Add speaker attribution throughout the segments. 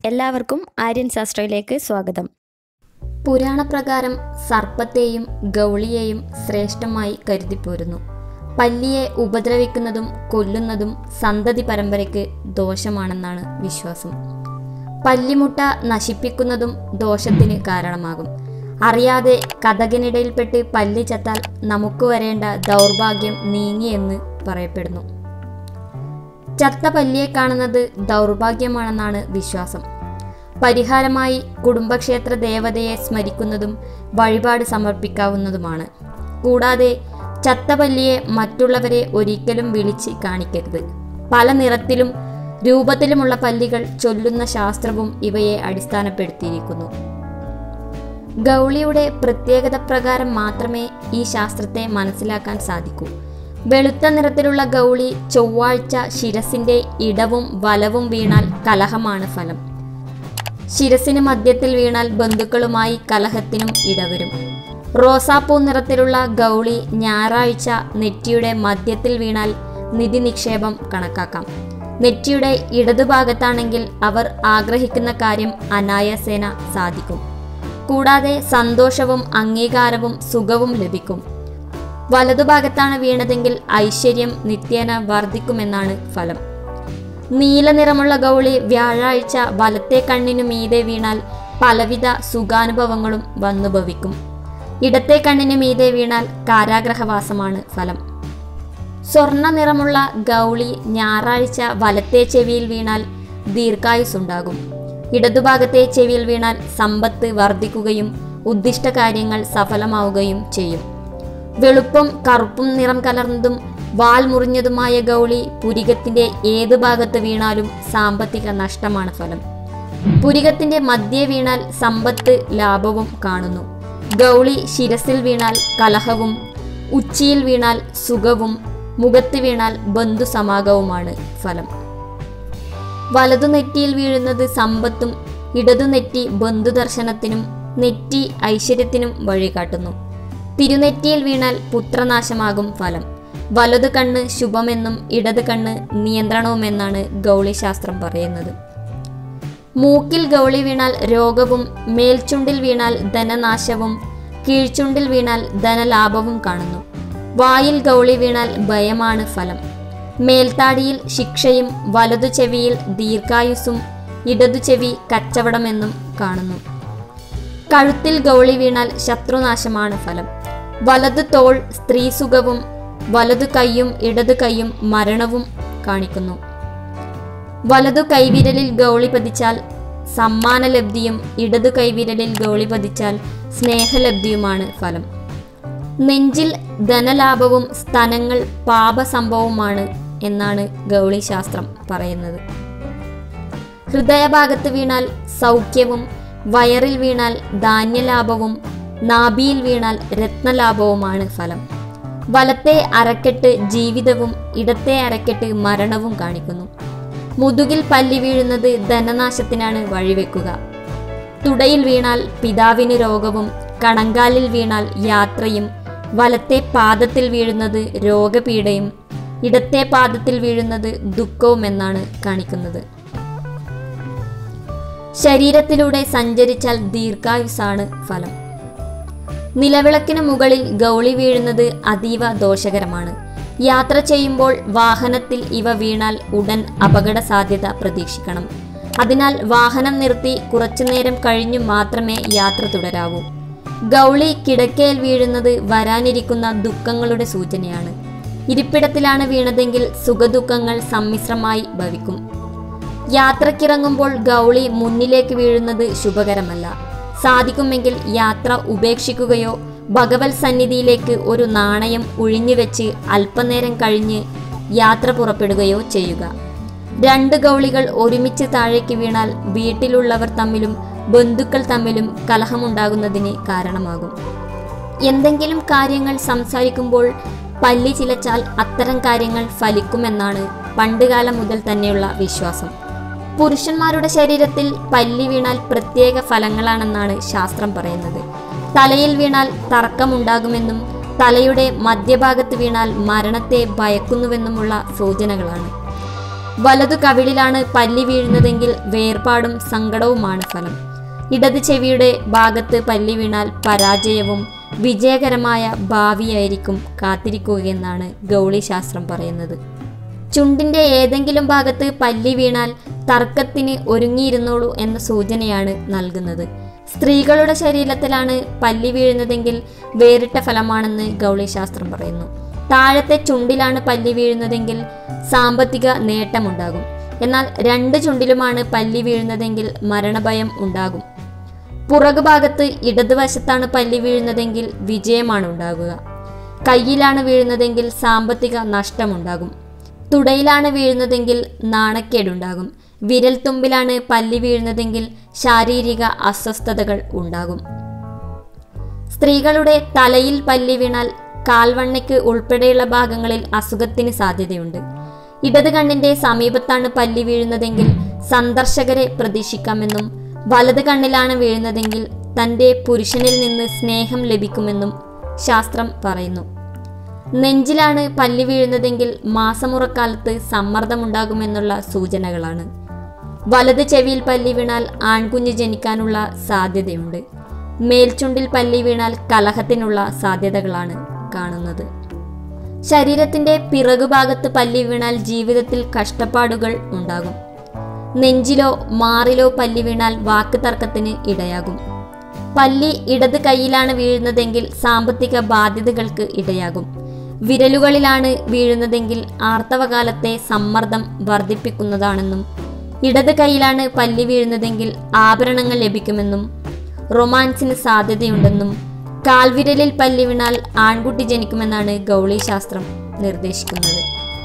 Speaker 1: എല്ലാവർക്കും ആര്യൻ ശാസ്ത്രയിലേക്ക് സ്വാഗതം
Speaker 2: പുരാണപ്രകാരം സർപ്പത്തെയും ഗൗളിയെയും ശ്രേഷ്ഠമായി കരുതിപ്പോരുന്നു പല്ലിയെ ഉപദ്രവിക്കുന്നതും കൊല്ലുന്നതും സന്തതി പരമ്പരയ്ക്ക് ദോഷമാണെന്നാണ് വിശ്വാസം പല്ലിമുട്ട നശിപ്പിക്കുന്നതും ദോഷത്തിന് കാരണമാകും അറിയാതെ കഥകിനിടയിൽപ്പെട്ട് പല്ലി ചത്താൽ നമുക്ക് വരേണ്ട ദൗർഭാഗ്യം നീങ്ങിയെന്ന് പറയപ്പെടുന്നു ചത്ത പല്ലിയെ കാണുന്നത് ദൗർഭാഗ്യമാണെന്നാണ് വിശ്വാസം പരിഹാരമായി കുടുംബക്ഷേത്ര ദേവതയെ സ്മരിക്കുന്നതും വഴിപാട് സമർപ്പിക്കാവുന്നതുമാണ് കൂടാതെ ചത്ത പല്ലിയെ മറ്റുള്ളവരെ ഒരിക്കലും വിളിച്ച് കാണിക്കരുത് പല നിറത്തിലും രൂപത്തിലുമുള്ള പല്ലികൾ ചൊല്ലുന്ന ശാസ്ത്രവും ഇവയെ അടിസ്ഥാനപ്പെടുത്തിയിരിക്കുന്നു ഗൗളിയുടെ പ്രത്യേകത പ്രകാരം മാത്രമേ ഈ ശാസ്ത്രത്തെ മനസ്സിലാക്കാൻ സാധിക്കൂ വെളുത്ത നിറത്തിലുള്ള ഗൗളി ചൊവ്വാഴ്ച ശിരസിന്റെ ഇടവും വലവും വീണാൽ കലഹമാണ് ഫലം ശിരസിന് മധ്യത്തിൽ വീണാൽ ബന്ധുക്കളുമായി കലഹത്തിനും ഇടവരും റോസാപ്പൂ നിറത്തിലുള്ള ഗൗളി ഞായറാഴ്ച നെറ്റിയുടെ മധ്യത്തിൽ വീണാൽ നിധി നിക്ഷേപം കണക്കാക്കാം നെറ്റിയുടെ ഇടതുഭാഗത്താണെങ്കിൽ അവർ ആഗ്രഹിക്കുന്ന കാര്യം അനായാസേന സാധിക്കും കൂടാതെ സന്തോഷവും അംഗീകാരവും സുഖവും ലഭിക്കും വലതുഭാഗത്താണ് വീണതെങ്കിൽ ഐശ്വര്യം നിത്യേന വർദ്ധിക്കുമെന്നാണ് ഫലം നീല നിറമുള്ള ഗൗളി വ്യാഴാഴ്ച വലത്തെ കണ്ണിനു മീതെ വീണാൽ പലവിധ സുഖാനുഭവങ്ങളും വന്നുഭവിക്കും ഇടത്തെ കണ്ണിന് മീതെ വീണാൽ കാരാഗ്രഹവാസമാണ് ഫലം സ്വർണ്ണ നിറമുള്ള ഗൗളി ഞായറാഴ്ച വലത്തെ ചെവിയിൽ വീണാൽ ദീർഘായുസുണ്ടാകും ഇടതുഭാഗത്തെ ചെവിയിൽ വീണാൽ സമ്പത്ത് വർദ്ധിക്കുകയും ഉദ്ദിഷ്ട കാര്യങ്ങൾ സഫലമാവുകയും ചെയ്യും വെളുപ്പും കറുപ്പും നിറം കലർന്നതും വാൽ മുറിഞ്ഞതുമായ ഗൗളി പുരികത്തിന്റെ ഏതു ഭാഗത്ത് വീണാലും സാമ്പത്തിക നഷ്ടമാണ് ഫലം പുരികത്തിന്റെ മധ്യേ വീണാൽ സമ്പത്ത് ലാഭവും കാണുന്നു ഗൗളി ശിരസിൽ വീണാൽ കലഹവും ഉച്ചിയിൽ വീണാൽ സുഖവും മുഖത്ത് വീണാൽ ബന്ധുസമാഗവുമാണ് ഫലം വലതു നെറ്റിയിൽ വീഴുന്നത് സമ്പത്തും ഇടതു നെറ്റി ബന്ധുദർശനത്തിനും നെറ്റി ഐശ്വര്യത്തിനും വഴികാട്ടുന്നു തിരുനെറ്റിയിൽ വീണാൽ പുത്രനാശമാകും ഫലം വലതു കണ്ണ് ശുഭമെന്നും ഇടത് കണ്ണ് നിയന്ത്രണവുമെന്നാണ് ഗൗളിശാസ്ത്രം പറയുന്നത് മൂക്കിൽ ഗൗളി വീണാൽ രോഗവും മേൽചുണ്ടിൽ വീണാൽ ധനനാശവും കീഴ്ചുണ്ടിൽ വീണാൽ ധനലാഭവും കാണുന്നു വായിൽ ഗൗളി വീണാൽ ഭയമാണ് ഫലം മേൽത്താടിയിൽ ശിക്ഷയും വലതു ചെവിയിൽ ദീർഘായുസ്സും ഇടതു ചെവി കച്ചവടമെന്നും കാണുന്നു കഴുത്തിൽ ഗൗളി വീണാൽ ശത്രുനാശമാണ് ഫലം വലതു തോൾ സ്ത്രീസുഖവും വലതു കൈയും ഇടതു കൈയും മരണവും കാണിക്കുന്നു വലതു കൈവിരലിൽ ഗൗളി പതിച്ചാൽ സമ്മാനലബ്ധിയും ഇടതു കൈവിരലിൽ ഗൗളി പതിച്ചാൽ സ്നേഹലബ്ധിയുമാണ് ഫലം നെഞ്ചിൽ ധനലാഭവും സ്തനങ്ങൾ പാപസംഭവവുമാണ് എന്നാണ് ഗൗളി ശാസ്ത്രം പറയുന്നത് ഹൃദയഭാഗത്ത് വീണാൽ സൗഖ്യവും വയറിൽ വീണാൽ ധാന്യലാഭവും നാഭിയിൽ വീണാൽ രത്നലാഭവുമാണ് ഫലം വലത്തെ അരക്കെട്ട് ജീവിതവും ഇടത്തെ അരക്കെട്ട് മരണവും കാണിക്കുന്നു മുതുകിൽ പല്ലി വീഴുന്നത് ധനനാശത്തിനാണ് വഴിവെക്കുക തുടയിൽ വീണാൽ പിതാവിന് രോഗവും കണങ്കാലിൽ വീണാൽ യാത്രയും വലത്തെ പാദത്തിൽ വീഴുന്നത് രോഗപീഠയും ഇടത്തെ പാദത്തിൽ വീഴുന്നത് ദുഃഖവും എന്നാണ് കാണിക്കുന്നത് ശരീരത്തിലൂടെ സഞ്ചരിച്ചാൽ ദീർഘായുസാണ് ഫലം നിലവിളക്കിന് മുകളിൽ ഗൗളി വീഴുന്നത് അതീവ ദോഷകരമാണ് യാത്ര ചെയ്യുമ്പോൾ വാഹനത്തിൽ ഇവ വീണാൽ ഉടൻ അപകട സാധ്യത പ്രതീക്ഷിക്കണം അതിനാൽ വാഹനം നിർത്തി കുറച്ചുനേരം കഴിഞ്ഞു മാത്രമേ യാത്ര തുടരാവൂ ഗൗളി കിടക്കയിൽ വീഴുന്നത് വരാനിരിക്കുന്ന ദുഃഖങ്ങളുടെ സൂചനയാണ് ഇരിപ്പിടത്തിലാണ് വീണതെങ്കിൽ സുഖദുഃഖങ്ങൾ സമ്മിശ്രമായി ഭവിക്കും യാത്രക്കിറങ്ങുമ്പോൾ ഗൗളി മുന്നിലേക്ക് വീഴുന്നത് ശുഭകരമല്ല സാധിക്കുമെങ്കിൽ യാത്ര ഉപേക്ഷിക്കുകയോ ഭഗവത് സന്നിധിയിലേക്ക് ഒരു നാണയം ഒഴിഞ്ഞുവെച്ച് അല്പനേരം കഴിഞ്ഞ് യാത്ര പുറപ്പെടുകയോ ചെയ്യുക രണ്ട് ഗൗളികൾ ഒരുമിച്ച് താഴേക്ക് വീണാൽ വീട്ടിലുള്ളവർ തമ്മിലും ബന്ധുക്കൾ തമ്മിലും കലഹമുണ്ടാകുന്നതിന് കാരണമാകും എന്തെങ്കിലും കാര്യങ്ങൾ സംസാരിക്കുമ്പോൾ പല്ലി ചിലച്ചാൽ അത്തരം കാര്യങ്ങൾ ഫലിക്കുമെന്നാണ് പണ്ടുകാലം മുതൽ തന്നെയുള്ള വിശ്വാസം പുരുഷന്മാരുടെ ശരീരത്തിൽ പല്ലി വീണാൽ പ്രത്യേക ഫലങ്ങളാണെന്നാണ് ശാസ്ത്രം പറയുന്നത് തലയിൽ വീണാൽ തർക്കമുണ്ടാകുമെന്നും തലയുടെ മധ്യഭാഗത്ത് വീണാൽ മരണത്തെ ഭയക്കുന്നുവെന്നുമുള്ള സൂചനകളാണ് വലതു കവിളിലാണ് പല്ലി വീഴുന്നതെങ്കിൽ വേർപാടും സങ്കടവുമാണ് ഫലം ഇടത് ചെവിയുടെ ഭാഗത്ത് പല്ലി വീണാൽ പരാജയവും വിജയകരമായ ഭാവിയായിരിക്കും കാത്തിരിക്കുകയെന്നാണ് ഗൗളിശാസ്ത്രം പറയുന്നത് ചുണ്ടിന്റെ ഏതെങ്കിലും ഭാഗത്ത് പല്ലി വീണാൽ തർക്കത്തിന് ഒരുങ്ങിയിരുന്നോളൂ എന്ന സൂചനയാണ് നൽകുന്നത് സ്ത്രീകളുടെ ശരീരത്തിലാണ് പല്ലി വീഴുന്നതെങ്കിൽ വേറിട്ട ഫലമാണെന്ന് ഗൗളിശാസ്ത്രം പറയുന്നു താഴത്തെ ചുണ്ടിലാണ് പല്ലി വീഴുന്നതെങ്കിൽ സാമ്പത്തിക നേട്ടമുണ്ടാകും എന്നാൽ രണ്ട് ചുണ്ടിലുമാണ് പല്ലി വീഴുന്നതെങ്കിൽ മരണഭയം ഉണ്ടാകും പുറകുഭാഗത്ത് ഇടതുവശത്താണ് പല്ലി വീഴുന്നതെങ്കിൽ വിജയമാണ് ഉണ്ടാകുക കയ്യിലാണ് വീഴുന്നതെങ്കിൽ സാമ്പത്തിക നഷ്ടമുണ്ടാകും തുടയിലാണ് വീഴുന്നതെങ്കിൽ നാണക്കേടുണ്ടാകും വിരൽ തുമ്പിലാണ് പല്ലി വീഴുന്നതെങ്കിൽ ശാരീരിക അസ്വസ്ഥതകൾ ഉണ്ടാകും സ്ത്രീകളുടെ തലയിൽ പല്ലി വീണാൽ കാൽവണ്ണയ്ക്ക് ഉൾപ്പെടെയുള്ള ഭാഗങ്ങളിൽ അസുഖത്തിന് സാധ്യതയുണ്ട് ഇടത് കണ്ണിന്റെ സമീപത്താണ് പല്ലി വീഴുന്നതെങ്കിൽ സന്ദർശകരെ പ്രതീക്ഷിക്കാമെന്നും വലത് കണ്ണിലാണ് വീഴുന്നതെങ്കിൽ തൻ്റെ പുരുഷനിൽ നിന്ന് സ്നേഹം ലഭിക്കുമെന്നും ശാസ്ത്രം പറയുന്നു നെഞ്ചിലാണ് പല്ലി വീഴുന്നതെങ്കിൽ മാസമുറക്കാലത്ത് സമ്മർദ്ദമുണ്ടാകുമെന്നുള്ള സൂചനകളാണ് വലത് ചെവിയിൽ പല്ലി വീണാൽ ആൺകുഞ്ഞ് ജനിക്കാനുള്ള സാധ്യതയുണ്ട് മേൽചുണ്ടിൽ പല്ലി വീണാൽ കലഹത്തിനുള്ള സാധ്യതകളാണ് കാണുന്നത് ശരീരത്തിന്റെ പിറകുഭാഗത്ത് പല്ലി വീണാൽ ജീവിതത്തിൽ കഷ്ടപ്പാടുകൾ ഉണ്ടാകും നെഞ്ചിലോ മാറിലോ പല്ലി വീണാൽ വാക്ക് തർക്കത്തിന് ഇടയാകും പല്ലി ഇടത് കൈയിലാണ് വീഴുന്നതെങ്കിൽ സാമ്പത്തിക ബാധ്യതകൾക്ക് ഇടയാകും വിരലുകളിലാണ് വീഴുന്നതെങ്കിൽ ആർത്തവകാലത്തെ സമ്മർദ്ദം വർദ്ധിപ്പിക്കുന്നതാണെന്നും ഇടത് കൈയിലാണ് പല്ലി വീഴുന്നതെങ്കിൽ ആഭരണങ്ങൾ ലഭിക്കുമെന്നും റൊമാൻസിന് സാധ്യതയുണ്ടെന്നും കാൽവിരലിൽ പല്ലി വീണാൽ ആൺകുട്ടി ജനിക്കുമെന്നാണ് ഗൗളി ശാസ്ത്രം നിർദ്ദേശിക്കുന്നത്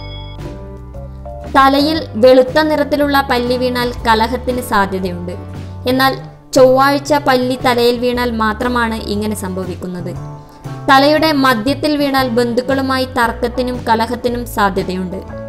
Speaker 2: തലയിൽ വെളുത്ത നിറത്തിലുള്ള പല്ലി വീണാൽ കലഹത്തിന് സാധ്യതയുണ്ട് എന്നാൽ ചൊവ്വാഴ്ച പല്ലി തലയിൽ വീണാൽ മാത്രമാണ് ഇങ്ങനെ സംഭവിക്കുന്നത് തലയുടെ മധ്യത്തിൽ വീണാൽ ബന്ധുക്കളുമായി തർക്കത്തിനും കലഹത്തിനും സാധ്യതയുണ്ട്